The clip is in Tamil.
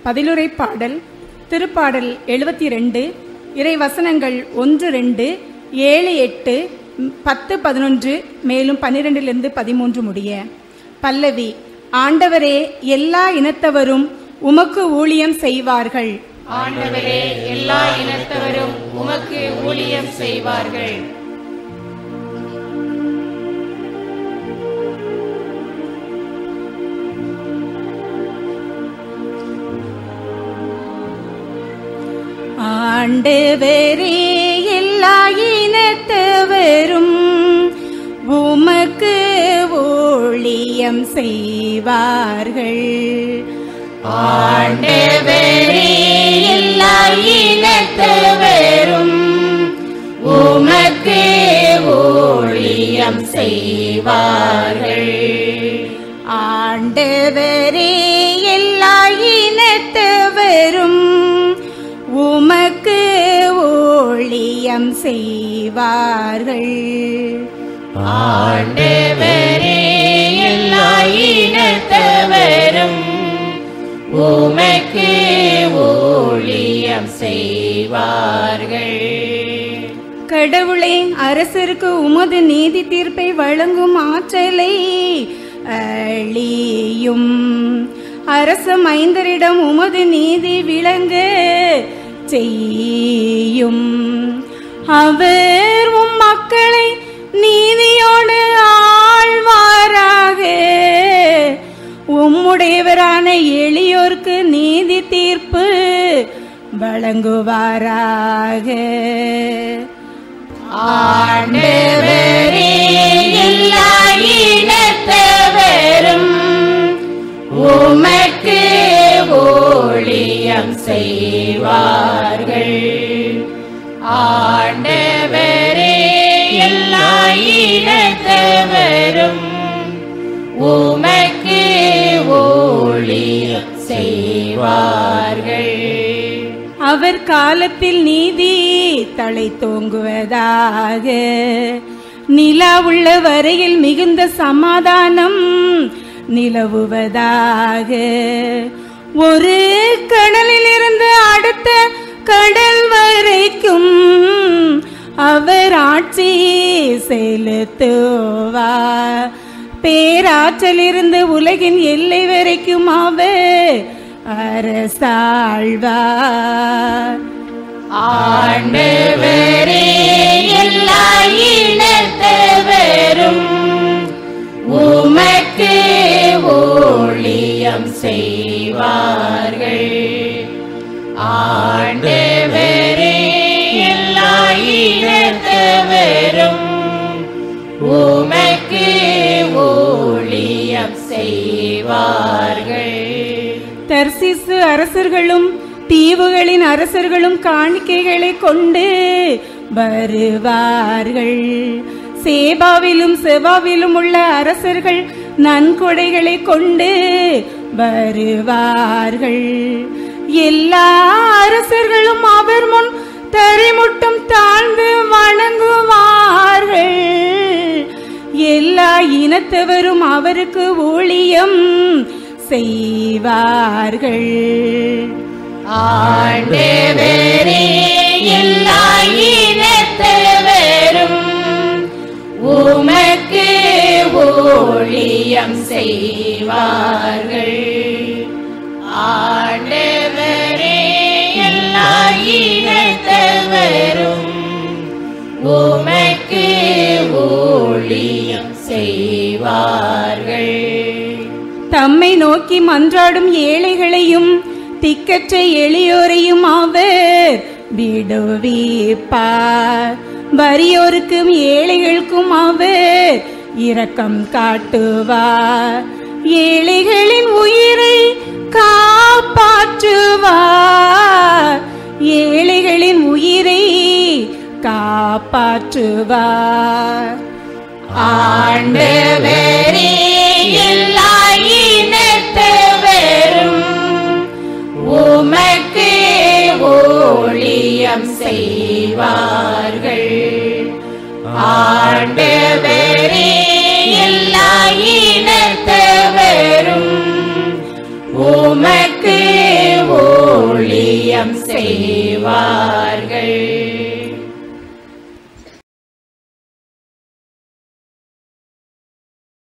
பதிலுரை பாடல் திருப்பாடல் எழுபத்தி ரெண்டு இறை வசனங்கள் ஒன்று ரெண்டு ஏழு எட்டு ம், பத்து பதினொன்று மேலும் பன்னிரெண்டிலிருந்து பதிமூன்று முடிய பல்லவி ஆண்டவரே எல்லா இனத்தவரும் உமக்கு ஊழியம் செய்வார்கள் ஆண்டவரே எல்லா இனத்தவரும் உமக்கு ஊழியம் செய்வார்கள் ஆண்டவரே எல்லா இனத்தவரும் உமக்கு ஊழியம் செய்வார்கள் ஆண்டவரே எல்லா இனத்தவரும் உமக்கு ஊழியம் செய்வார்கள் ஆண்டவரே எல்லா இனத்தவரும் உமக்கு ஊழியம் செய்வார்கள் ஆண்டவரே எல்லா இனத்தவரும் உமக்கு ஊழியம் செய்வார்கள் கடவுளே அரசருக்கு உமது நீதி தீர்ப்பை வழங்கும் ஆற்றலை அழியும் அரச மைந்தரிடம் உமது நீதி விளங்க செய்யும் அவர் உம் மக்களை நீதியோடு ஆழ்வாராக உம்முடையவரான எளியோர்க்கு நீதி தீர்ப்பு வழங்குவாராக ஆண்டவரே எல்லா இனத்தவரும் உமக்கு ஊழியம் செய்வார்கள் ஆண்டவரே எல்லா இனத்தவரும் உமக்கு ஊழியம் செய்வார்கள் அவர் காலத்தில் நீதி தலை தோங்குவதாக நிலா உள்ள வரையில் மிகுந்த சமாதானம் நிலவுவதாக ஒரு கடலில் இருந்து அடுத்த கடல் வரைக்கும் அவர் ஆட்சி செலுத்துவார் பேராற்றலிருந்து உலகின் எல்லை வரைக்கும் அவர் அரசாழ்வார் ஆண்டவரே எல்லா இனத்தவரும் உமக்கு ஊழியம் செய்வார்கள் ஆண்டவரே எல்லா இனத்தவரும் உமக்கு ஊழியம் செய்வார்கள் தர்சிசு அரசர்களும் தீவுகளின் அரசர்களும் காணிக்கைகளை கொண்டு வருவார்கள் சேபாவிலும் செவாவிலும் உள்ள அரசர்கள் நன்கொடைகளை கொண்டு வருவார்கள் எல்லா அரசர்களும் அவர் முன் தரைமுட்டும் தாழ்ந்து வணங்குவார்கள் எல்லா இனத்தவரும் அவருக்கு ஊழியம் செய்வார்கள் ஆண்டவரே எல்லா இனத்தவரும் உமக்கு ஊழியம் செய்வார்கள் ஆண்டவரே எல்லா இனத்தவரும் உமக்கு ஊழியம் செய்வார்கள் தம்மை நோக்கி மன்றாடும் ஏழைகளையும் திக்கற்ற எளியோரையும் அவர் விடுவிப்பார் வறியோருக்கும் ஏழைகளுக்கும் அவர் இரக்கம் காட்டுவார் ஏழைகளின் உயிரை காப்பாற்றுவார் ஏழைகளின் உயிரை காப்பாற்றுவார் ஆண்டவரே எல்லா இனத்தவரும் உமக்கு ஊழியம் செய்வார்கள் ஆண்டவரே எல்லா இனத்தவரும் உமக்கு ஊழியம் செய்வார்கள்